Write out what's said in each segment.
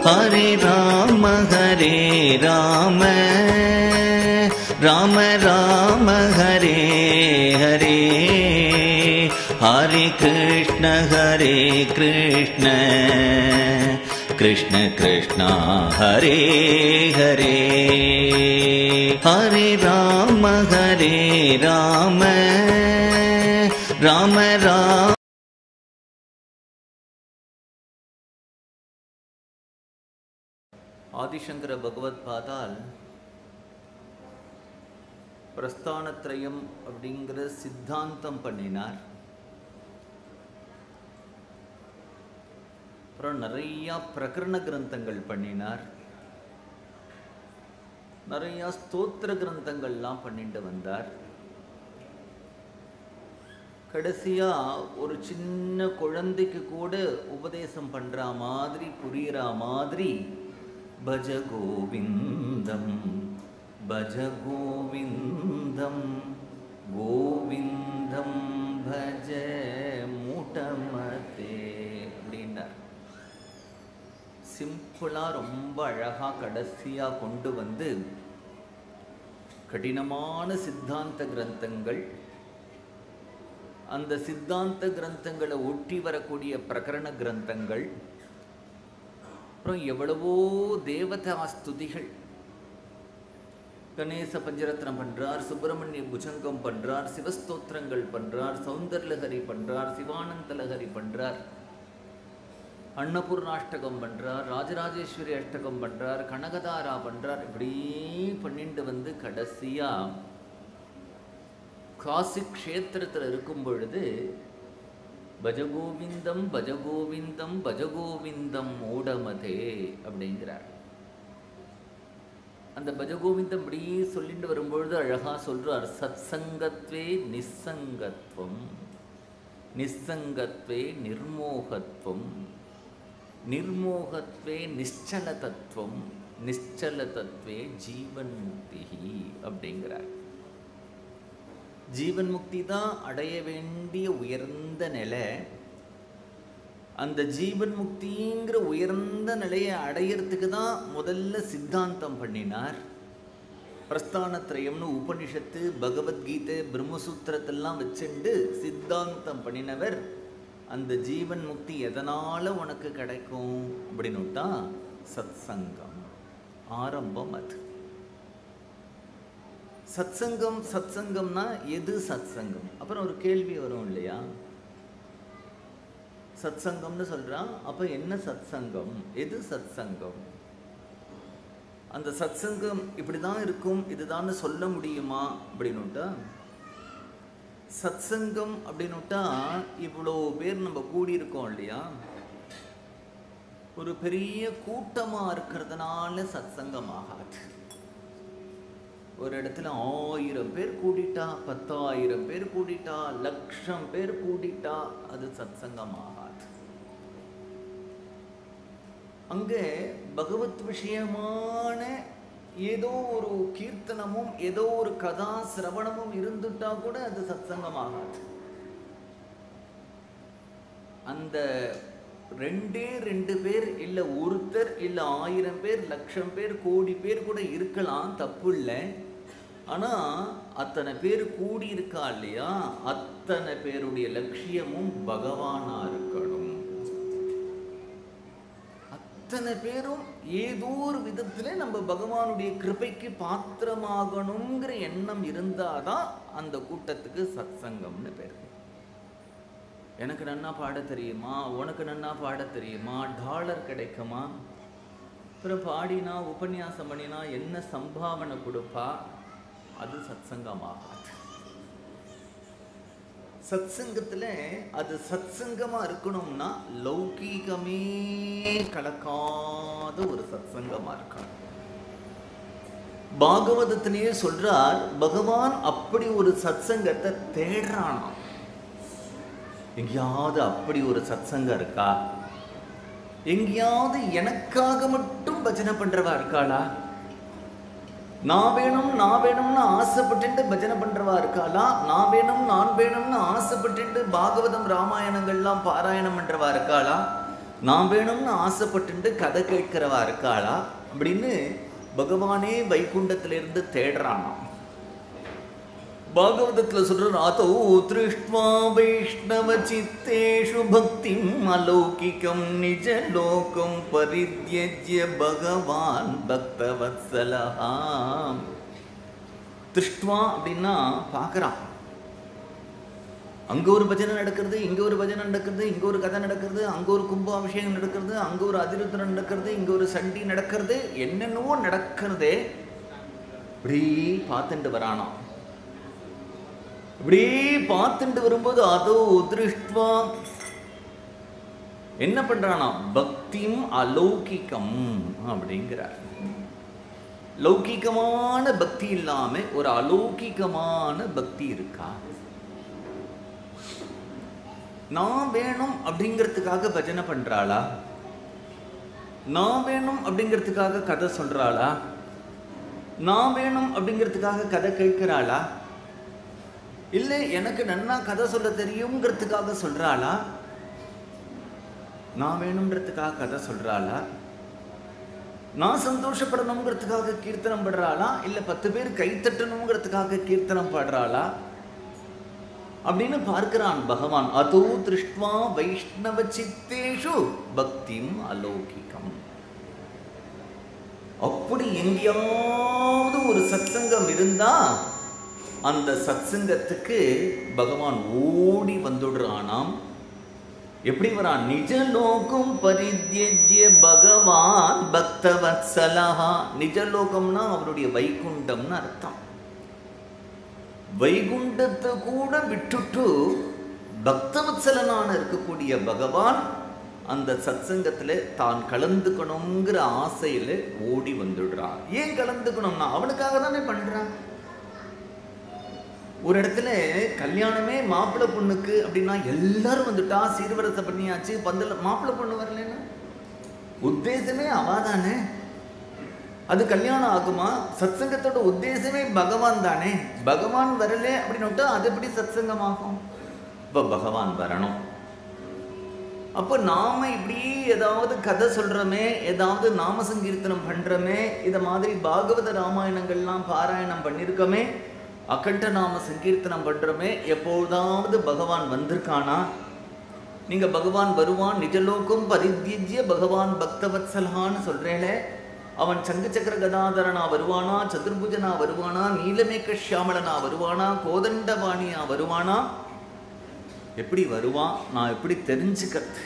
हरे राम हरे राम राम राम हरे हरे हरे कृष्ण हरे कृष्ण कृष्ण कृष्ण हरे हरे हरे राम हरे राम राम राम ஆதிசங்கர பகவத் பாதால் பிரஸ்தானத்ரயம் அப்படிங்கிற சித்தாந்தம் பண்ணினார் அப்புறம் நிறைய பிரகரண கிரந்தங்கள் பண்ணினார் நிறைய ஸ்தோத்திர கிரந்தங்கள்லாம் பண்ணிட்டு வந்தார் கடைசியா ஒரு சின்ன குழந்தைக்கு கூட உபதேசம் பண்ற மாதிரி புரியுற மாதிரி பஜ கோவிந்தம் பஜ கோவிந்தம் கோவிந்தம் பஜ மூட்டமதே அப்படின்னார் சிம்பிளா ரொம்ப அழகா கடைசியா கொண்டு வந்து கடினமான சித்தாந்த கிரந்தங்கள் அந்த சித்தாந்த கிரந்தங்களை ஒட்டி வரக்கூடிய பிரகரண கிரந்தங்கள் அப்புறம் எவ்வளவோ தேவதா ஸ்துதிகள் கணேச பஞ்சரத்னம் பண்றார் சுப்பிரமணிய புஜங்கம் பண்றார் சிவஸ்தோத்திரங்கள் பண்றார் சௌந்தர்லஹரி பண்றார் சிவானந்தலஹரி பண்றார் அன்னபூர்ணாஷ்டகம் பண்றார் ராஜராஜேஸ்வரி அஷ்டகம் பண்றார் கனகதாரா பண்றார் இப்படி பண்ணிட்டு வந்து கடைசியா காசி க்ஷேத்திரத்தில் இருக்கும் பொழுது பஜகோவிந்தம் பஜகோவிந்தம் பஜகோவிந்தம் மூடமதே அப்படிங்கிறார் அந்த பஜகோவிந்தம் இப்படி சொல்லிட்டு வரும்பொழுது அழகா சொல்றார் சத்சங்கத்வே நிஸ்ஸங்கத்வம் நிஸ்ஸங்கத்வே நிர்மோகத்வம் நிர்மோகத்வே நிశ్చல தத்துவம் நிశ్చல தத்துவே ஜீவன் முக்தி அப்படிங்கிறார் ஜீவன் முக்தி தான் அடைய வேண்டிய உயர்ந்த நிலை அந்த ஜீவன் முக்திங்கிற உயர்ந்த நிலையை அடையிறதுக்கு தான் முதல்ல சித்தாந்தம் பண்ணினார் பிரஸ்தானத்ரயம்னு உபனிஷத்து பகவத்கீதை பிரம்மசூத்திரத்தெல்லாம் வச்சுண்டு சித்தாந்தம் பண்ணினவர் அந்த ஜீவன் முக்தி எதனால உனக்கு கிடைக்கும் அப்படின்னுட்டா சத் சங்கம் ஆரம்பம் அது சத்சங்கம் சத்சங்கம்னா எது சத்சங்கம் அப்புறம் ஒரு கேள்வி வரும் இல்லையா சத்சங்கம்னு சொல்றான் அப்ப என்ன சத்சங்கம் எது சத்சங்கம் அந்த சத்சங்கம் இப்படிதான் இருக்கும் இதுதான் சொல்ல முடியுமா அப்படின்னுட்டா சத்சங்கம் அப்படின்னுட்டா இவ்வளோ பேர் நம்ம கூடியிருக்கோம் இல்லையா ஒரு பெரிய கூட்டமா இருக்கிறதுனால சத்சங்கம் ஆகாது ஒரு இடத்துல ஆயிரம் பேர் கூடிட்டா பத்தாயிரம் பேர் கூடிட்டா லட்சம் பேர் கூடிட்டா அது சத்சங்கம் ஆகாது அங்கே பகவத் விஷயமான ஏதோ ஒரு கீர்த்தனமும் ஏதோ ஒரு கதா சிரவணமும் இருந்துட்டா கூட அது சத்சங்கம் ஆகாது அந்த ரெண்டே ரெண்டு பேர் இல்ல ஒருத்தர் இல்ல ஆயிரம் பேர் லட்சம் பேர் கோடி பேர் கூட இருக்கலாம் தப்பு இல்லை ஆனா அத்தனை பேர் கூடி இருக்கா இல்லையா அத்தனை பேருடைய லட்சியமும் பகவானா இருக்கணும் அத்தனை பேரும் ஏதோ ஒரு விதத்துல நம்ம பகவானுடைய கிருபைக்கு பாத்திரமாகணுங்கிற எண்ணம் இருந்தாதான் அந்த கூட்டத்துக்கு சத்சங்கம்னு பேர் எனக்கு நன்னா பாட தெரியுமா உனக்கு நன்னா பாட தெரியுமா டாலர் கிடைக்குமா அப்புறம் பாடினா உபன்யாசம் பண்ணினா என்ன சம்பாவனை கொடுப்பா அது சத்சங்கமாகாது சத்சங்கத்துல அது சத்சங்கமா இருக்கணும்னா லௌகீகமே கலக்காத ஒரு சத்சங்கமா இருக்கணும் பாகவதத்திலேயே சொல்றார் பகவான் அப்படி ஒரு சத்சங்கத்தை தேடுறானாம் எங்கேயாவது அப்படி ஒரு சத்சங்கம் இருக்கா எங்கேயாவது எனக்காக மட்டும் பஜனை பண்றவா இருக்காளா நான் வேணும் நான் வேணும்னு ஆசைப்பட்டுட்டு பஜனை பண்றவா இருக்காளா நான் வேணும் நான் வேணும்னு ஆசைப்பட்டுட்டு பாகவதம் ராமாயணங்கள்லாம் பாராயணம் பண்றவா இருக்காளா நான் வேணும்னு ஆசைப்பட்டுட்டு கதை கேட்கிறவா இருக்காளா அப்படின்னு பகவானே வைகுண்டத்திலிருந்து தேடுறானாம் பாகவதத்துல சொல்ற அதோ திருஷ்டுவா வைஷ்ணவ சித்தேஷு பக்திம் அலௌகிகம் நிஜ லோகம் பரித்யஜ்ய பகவான் பக்தவத்சலஹாம் திருஷ்டுவா அப்படின்னா பார்க்கறான் அங்க ஒரு பஜனை நடக்கிறது இங்க ஒரு பஜனை நடக்கிறது இங்க ஒரு கதை நடக்கிறது அங்க ஒரு கும்பாபிஷேகம் நடக்கிறது அங்க ஒரு அதிருத்தரம் நடக்கிறது இங்க ஒரு சண்டி நடக்கிறது என்னென்னவோ நடக்கிறதே இப்படி பார்த்துட்டு வரானாம் இப்படி பார்த்துட்டு வரும்போது அதோ திருஷ்டுவா என்ன பண்றானா பக்தியும் அலௌகிகம் அப்படிங்கிறார் லௌகிகமான பக்தி இல்லாம ஒரு அலௌகிகமான பக்தி இருக்கா நான் வேணும் அப்படிங்கிறதுக்காக பஜனை பண்றாளா நான் வேணும் அப்படிங்கிறதுக்காக கதை சொல்றாளா நான் வேணும் அப்படிங்கிறதுக்காக கதை கேட்கிறாளா இல்லை எனக்கு நன்னா கதை சொல்ல தெரியுங்கிறதுக்காக சொல்றாளா நான் வேணுன்றதுக்காக கதை சொல்றாளா நான் சந்தோஷப்படணுங்கிறதுக்காக கீர்த்தனம் படுறாளா இல்லை பத்து பேர் கைத்தட்டணுங்கிறதுக்காக கீர்த்தனம் பாடுறாளா அப்படின்னு பார்க்கிறான் பகவான் அதோ திருஷ்டுவா வைஷ்ணவ சித்தேஷு பக்திம் அலௌகிகம் அப்படி எங்கேயாவது ஒரு சத்சங்கம் இருந்தா அந்த சத்சங்கத்துக்கு பகவான் ஓடி வந்துடுறானாம் எப்படி வரான் நிஜ லோகம் பரித்யஜ்ய பகவான் பக்தவத்சலஹா நிஜ லோகம்னா அவருடைய வைகுண்டம்னு அர்த்தம் வைகுண்டத்தை கூட விட்டுட்டு பக்தவத்சலனான இருக்கக்கூடிய பகவான் அந்த சத்சங்கத்துல தான் கலந்துக்கணுங்கிற ஆசையில ஓடி வந்துடுறான் ஏன் கலந்துக்கணும்னா அவனுக்காக தானே பண்றான் ஒரு இடத்துல கல்யாணமே மாப்பிள்ளை பொண்ணுக்கு அப்படின்னா எல்லாரும் வந்துட்டா சீர்வரசை பண்ணியாச்சு பந்தல மாப்பிள்ளை பொண்ணு வரலன்னா உத்தேசமே அவாதானே அது கல்யாணம் ஆகுமா சத்சங்கத்தோட உத்தேசமே பகவான் தானே பகவான் வரல அப்படின்னு அது எப்படி சத்சங்கமாகும் இப்போ பகவான் வரணும் அப்போ நாம இப்படி ஏதாவது கதை சொல்றோமே ஏதாவது நாம சங்கீர்த்தனம் பண்றோமே இத மாதிரி பாகவத ராமாயணங்கள்லாம் பாராயணம் பண்ணியிருக்கோமே அகண்ட நாம சங்கீர்த்தனம் பண்றோமே எப்பொழுதாவது பகவான் வந்திருக்கானா நீங்க பகவான் வருவான் நிஜலோகம் பரித்யஜ்ய பகவான் பக்தவத்சலஹான்னு சொல்றேனே அவன் சங்கு சக்கர கதாதரனா வருவானா சதுர்புஜனா வருவானா நீலமேக ஷியாமளனா வருவானா கோதண்டபாணியா வருவானா எப்படி வருவான் நான் எப்படி தெரிஞ்சுக்கிறது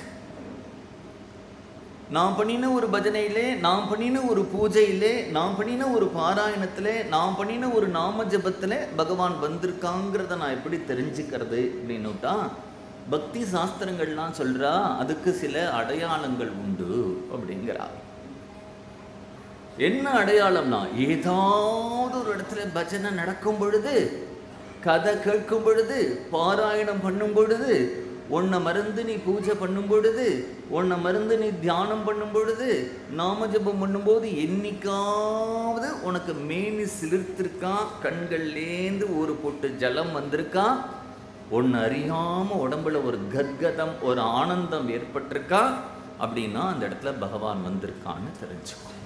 நான் பண்ணின ஒரு பஜனையிலே நான் பண்ணின ஒரு பூஜையிலே நான் பண்ணின ஒரு பாராயணத்திலே நான் பண்ணின ஒரு நாம ஜபத்தில் பகவான் வந்திருக்காங்கிறத நான் எப்படி தெரிஞ்சுக்கிறது அப்படின்னுட்டா பக்தி சாஸ்திரங்கள்லாம் சொல்றா அதுக்கு சில அடையாளங்கள் உண்டு அப்படிங்கிறா என்ன அடையாளம்னா ஏதாவது ஒரு இடத்துல பஜனை நடக்கும் பொழுது கதை கேட்கும் பொழுது பாராயணம் பண்ணும் பொழுது உன்னை மறந்து நீ பூஜை பண்ணும் பொழுது உன்னை மறந்து நீ தியானம் பண்ணும் பொழுது நாம ஜபம் பண்ணும்போது என்னைக்காவது உனக்கு மேனி சிலிர்த்திருக்கா கண்கள்லேந்து ஒரு பொட்டு ஜலம் வந்திருக்கா ஒன்று அறியாம உடம்புல ஒரு கத்கதம் ஒரு ஆனந்தம் ஏற்பட்டிருக்கா அப்படின்னா அந்த இடத்துல பகவான் வந்திருக்கான்னு தெரிஞ்சுக்கோ